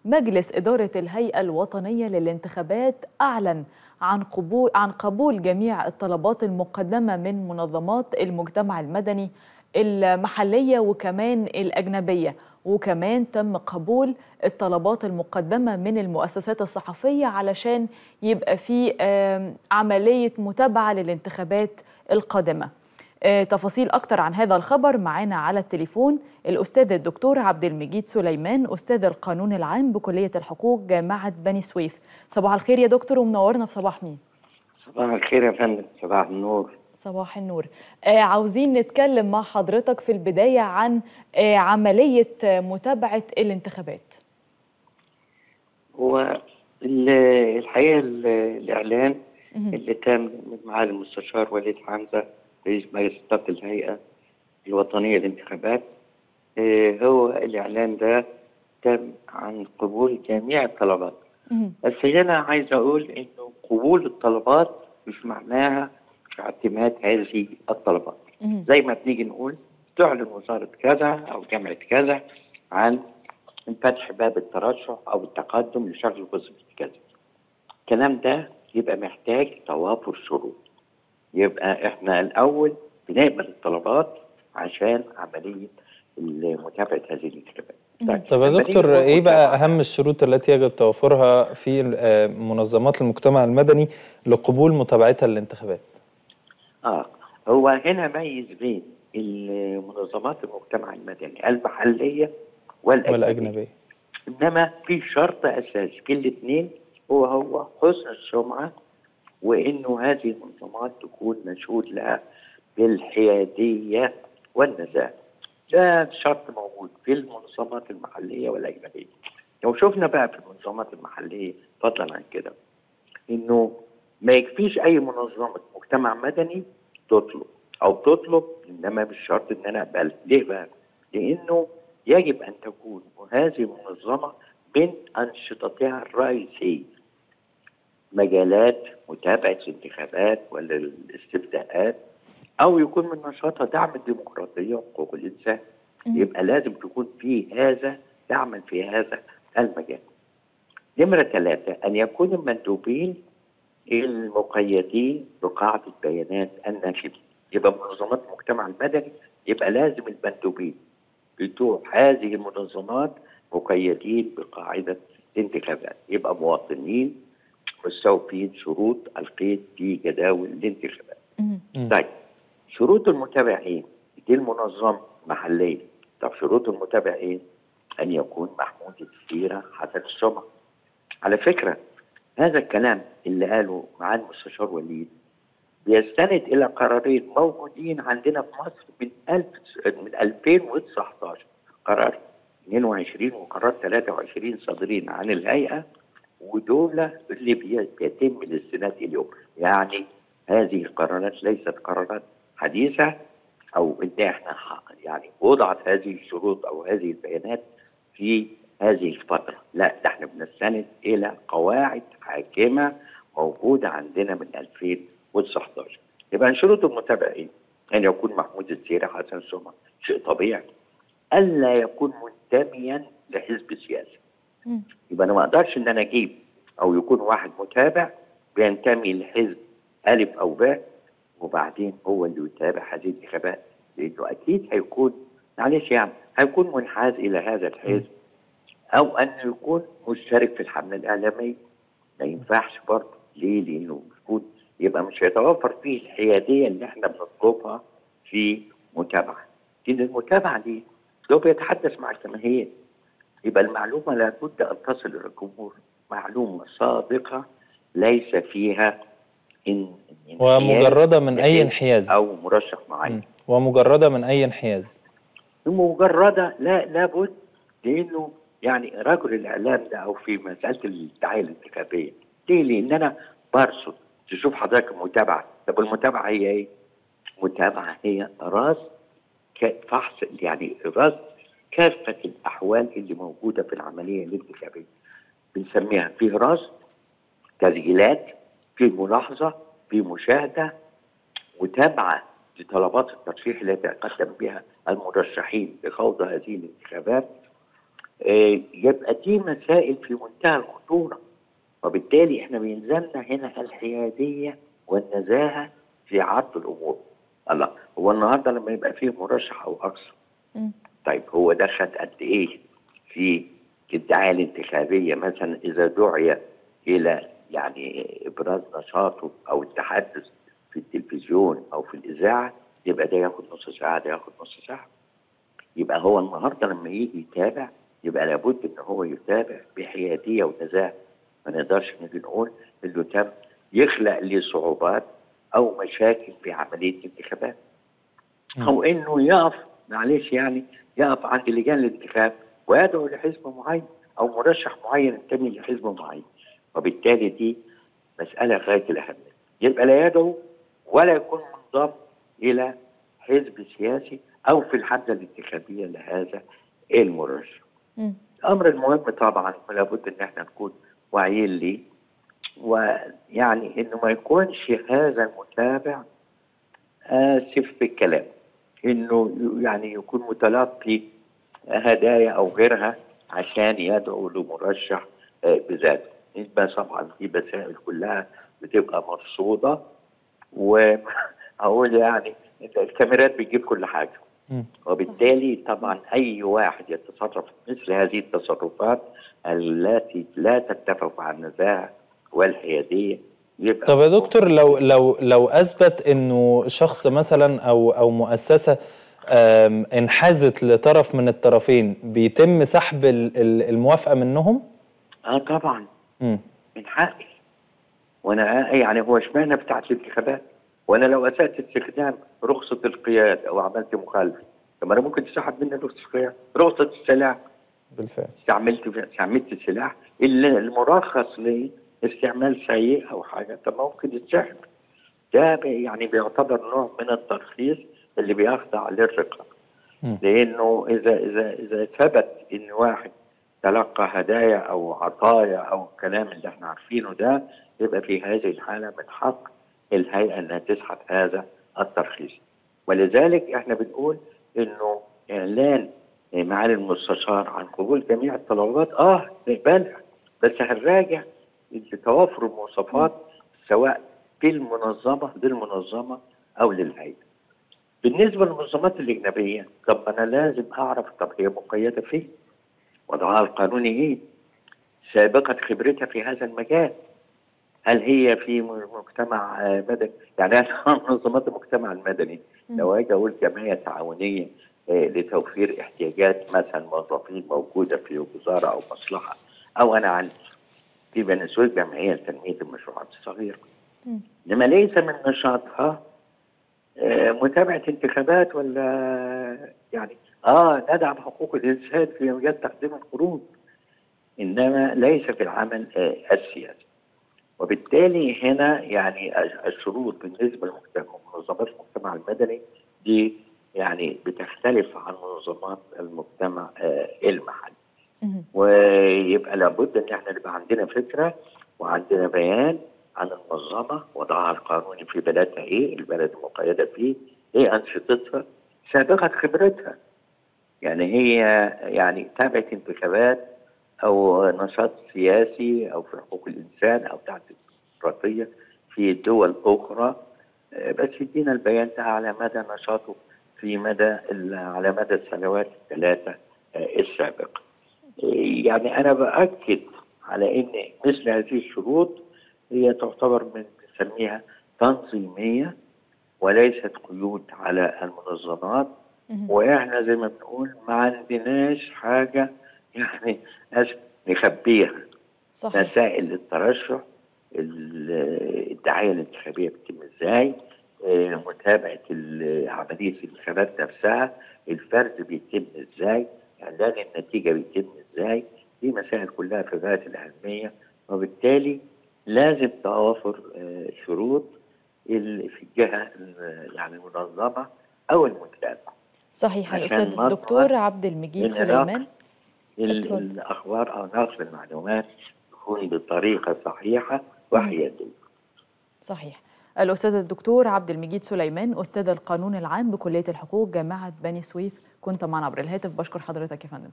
مجلس إدارة الهيئة الوطنية للانتخابات أعلن عن قبول عن قبول جميع الطلبات المقدمة من منظمات المجتمع المدني المحلية وكمان الأجنبية وكمان تم قبول الطلبات المقدمة من المؤسسات الصحفية علشان يبقى في عملية متابعة للانتخابات القادمة تفاصيل أكتر عن هذا الخبر معانا على التليفون الأستاذ الدكتور عبد المجيد سليمان أستاذ القانون العام بكلية الحقوق جامعة بني سويف صباح الخير يا دكتور ومنورنا في صباح مين صباح الخير يا فندم صباح النور صباح النور آه عاوزين نتكلم مع حضرتك في البداية عن آه عملية متابعة الانتخابات هو الحقيقة الإعلان اللي تم من معالي المستشار وليد حمزة رئيس مجلس إدارة الهيئة الوطنية للانتخابات آه هو الإعلان ده تم عن قبول جميع الطلبات بس هنا عايز أقول إنه قبول الطلبات مش معناها اعتماد هذه الطلبات زي ما بنيجي نقول تعلن وزارة كذا أو جامعة كذا عن فتح باب الترشح أو التقدم لشغل وظيفة كذا الكلام ده يبقى محتاج توافر شروط يبقى احنا الأول بنقبل الطلبات عشان عملية متابعة هذه الانتخابات طب يا دكتور ايه بقى اهم الشروط التي يجب توفرها في منظمات المجتمع المدني لقبول متابعتها للانتخابات؟ اه هو هنا ميز بين المنظمات المجتمع المدني المحليه والاجنبيه, والأجنبية. انما في شرط اساسي في الاثنين هو هو حسن السمعه وانه هذه المنظمات تكون مشهود لها بالحياديه والنزاهه ده شرط موجود في المنظمات المحليه والاجنبيه لو شفنا بقى في المنظمات المحليه فضلا عن كده انه ما يكفيش اي منظمه مجتمع مدني تطلب او تطلب انما مش شرط ان انا اقبل ليه بقى؟ لانه يجب ان تكون هذه المنظمه من انشطتها الرئيسيه مجالات متابعه الانتخابات ولا الاستفتاءات او يكون من نشاطها دعم الديمقراطيه وحقوق الانسان يبقى لازم تكون في هذا دعما في هذا المجال. نمره ثلاثه ان يكون المندوبين المقيدين بقاعدة بيانات الناشئين يبقى منظمات المجتمع المدني يبقى لازم المندوبين بتوع هذه المنظمات مقيدين بقاعدة الانتخابات يبقى مواطنين مستوفين شروط القيد في جداول الانتخابات طيب شروط المتابعين دي المنظمة محلية طب شروط المتابعين أن يكون محمود السيرة حسن السمعة على فكرة هذا الكلام اللي قاله معالي المستشار وليد بيستند الى قرارين موجودين عندنا في مصر من 1000 من 2019 قرار 22 وقرار 23 صادرين عن الهيئه ودول اللي بيتم الاستناد اليوم يعني هذه القرارات ليست قرارات حديثه او ان احنا يعني وضعت هذه الشروط او هذه البيانات في هذه الفترة لا ده احنا بنستند إلى قواعد حاكمة موجودة عندنا من 2019 يبقى شروط المتابعين أن يكون محمود السيرة حسن سمع شيء طبيعي ألا يكون منتميا لحزب سياسي يبقى أنا ما أقدرش إن أنا أجيب أو يكون واحد متابع بينتمي لحزب ألف أو باء وبعدين هو اللي يتابع هذه الانتخابات لأنه أكيد هيكون معلش يعني هيكون منحاز إلى هذا الحزب او ان يكون مشترك في الحمله الاعلاميه ما ينفعش برضه ليه؟ لانه يكون يبقى مش هيتوفر فيه الحياديه اللي احنا بنطلبها في متابعه. لان المتابعه دي لو بيتحدث مع الجماهير يبقى المعلومه لابد ان تصل الى الجمهور معلومه صادقه ليس فيها إن ومجرده من اي انحياز او مرشح معين ومجرده من اي انحياز مجرده لا لابد لانه يعني رجل الاعلام ده او في مساله الدعايه الانتخابيه ليه؟ لان انا برصد تشوف حضرتك المتابعه طب المتابعه هي ايه؟ متابعه هي راس فحص يعني راس كافه الاحوال اللي موجوده في العمليه الانتخابيه بنسميها فيه راس تسجيلات في ملاحظه في مشاهده متابعه لطلبات الترشيح التي يتقدم بها المرشحين لخوض هذه الانتخابات آه، يبقى دي مسائل في منتهى الخطوره وبالتالي احنا بيلزمنا هنا الحياديه والنزاهه في عرض الامور الله هو النهارده لما يبقى فيه مرشح او اكثر مم. طيب هو ده خد قد ايه في الدعايه الانتخابيه مثلا اذا دعي الى يعني ابراز نشاطه او التحدث في التلفزيون او في الاذاعه يبقى ده ياخد نص ساعه ده ياخد نص ساعه يبقى هو النهارده لما يجي يتابع يبقى لابد ان هو يتابع بحياديه ونزاهه ما نقدرش نيجي نقول انه تم يخلق لي صعوبات او مشاكل في عمليه الانتخابات او انه يقف معلش يعني يقف عند لجان الانتخاب ويدعو لحزب معين او مرشح معين ينتمي لحزب معين وبالتالي دي مساله غايه الاهميه يبقى لا يدعو ولا يكون منضم الى حزب سياسي او في الحمله الانتخابيه لهذا المرشح. مم. الامر المهم طبعا لابد ان احنا نكون واعيين ليه ويعني انه ما يكونش هذا المتابع اسف في الكلام انه يعني يكون متلقي هدايا او غيرها عشان يدعو لمرشح آه، بذاته يبقى طبعا في مسائل كلها بتبقى مرصوده وهقول يعني الكاميرات بتجيب كل حاجه مم. وبالتالي طبعا اي واحد يتصرف مثل هذه التصرفات التي لا تتفق مع النزاهه والحياديه يبقى طب يا دكتور لو لو لو اثبت انه شخص مثلا او او مؤسسه آم، انحازت لطرف من الطرفين بيتم سحب ال- ال- الموافقه منهم؟ اه طبعا مم. من حقي وانا يعني هو اشمعنى بتاعت الانتخابات وانا لو اسات استخدام رخصه القياده او عملت مخالفه طب ما انا ممكن تسحب مني رخصه القياده رخصه السلاح بالفعل استعملت استعملت السلاح اللي المرخص لاستعمال سيء او حاجه طب ما ممكن يتسحب ده بي- يعني بيعتبر نوع من الترخيص اللي بيخضع للرقابه مم. لانه اذا اذا اذا ثبت ان واحد تلقى هدايا او عطايا او الكلام اللي احنا عارفينه ده يبقى في هذه الحاله من حق الهيئه انها تسحب هذا الترخيص ولذلك احنا بنقول انه اعلان معالي المستشار عن قبول جميع الطلبات اه نقبلها بس هنراجع توافر المواصفات سواء في المنظمه للمنظمه او للهيئه. بالنسبه للمنظمات الاجنبيه طب انا لازم اعرف طب هي مقيده فيه؟ وضعها القانوني ايه؟ سابقه خبرتها في هذا المجال هل هي في مجتمع آه، مدني يعني أنا منظمات المجتمع المدني لو اجي اقول جمعيه تعاونيه آه، لتوفير احتياجات مثلا موظفين موجوده في وزاره او مصلحه او انا عندي في بني سويف جمعيه لتنميه المشروعات الصغيره مم. انما ليس من نشاطها آه، متابعه انتخابات ولا يعني اه ندعم حقوق الانسان في مجال تقديم القروض انما ليس في العمل آه، السياسي وبالتالي هنا يعني الشروط بالنسبه لمنظمات المجتمع المدني دي يعني بتختلف عن منظمات المجتمع آه، المحلي مم. ويبقى لابد ان احنا يبقى عندنا فكره وعندنا بيان عن المنظمه وضعها القانوني في بلدها ايه، البلد المقيده فيه، ايه انشطتها، سابقه خبرتها. يعني هي يعني تابعت انتخابات او نشاط سياسي او في حقوق الانسان او تحت الديمقراطيه في دول اخرى آه، بس يدينا البيان ده على مدى نشاطه في مدى ال- على مدى السنوات الثلاثه آه، السابقه. يعني انا باكد على ان مثل هذه الشروط هي تعتبر من نسميها تنظيميه وليست قيود على المنظمات مم. واحنا زي ما بنقول ما عندناش حاجه يعني أس- نخبيها صحيح مسائل الترشح ال- الدعايه الانتخابيه بتتم ازاي آه، متابعه ال- عمليه الانتخابات نفسها الفرز بيتم ازاي اعلان النتيجه بيتم ازاي دي مسائل كلها في غايه الاهميه وبالتالي لازم توافر آه، شروط ال- في الجهه ال- يعني المنظمه او المتابعه صحيح عشان الأستاذ نضمن الدكتور عبد المجيد إن سليمان ال- اتفضل. الاخبار او نقل المعلومات تكون بطريقه صحيحه وحياديه صحيح الأستاذ الدكتور عبد المجيد سليمان أستاذ القانون العام بكلية الحقوق جامعة بني سويف كنت معنا عبر الهاتف بشكر حضرتك يا فندم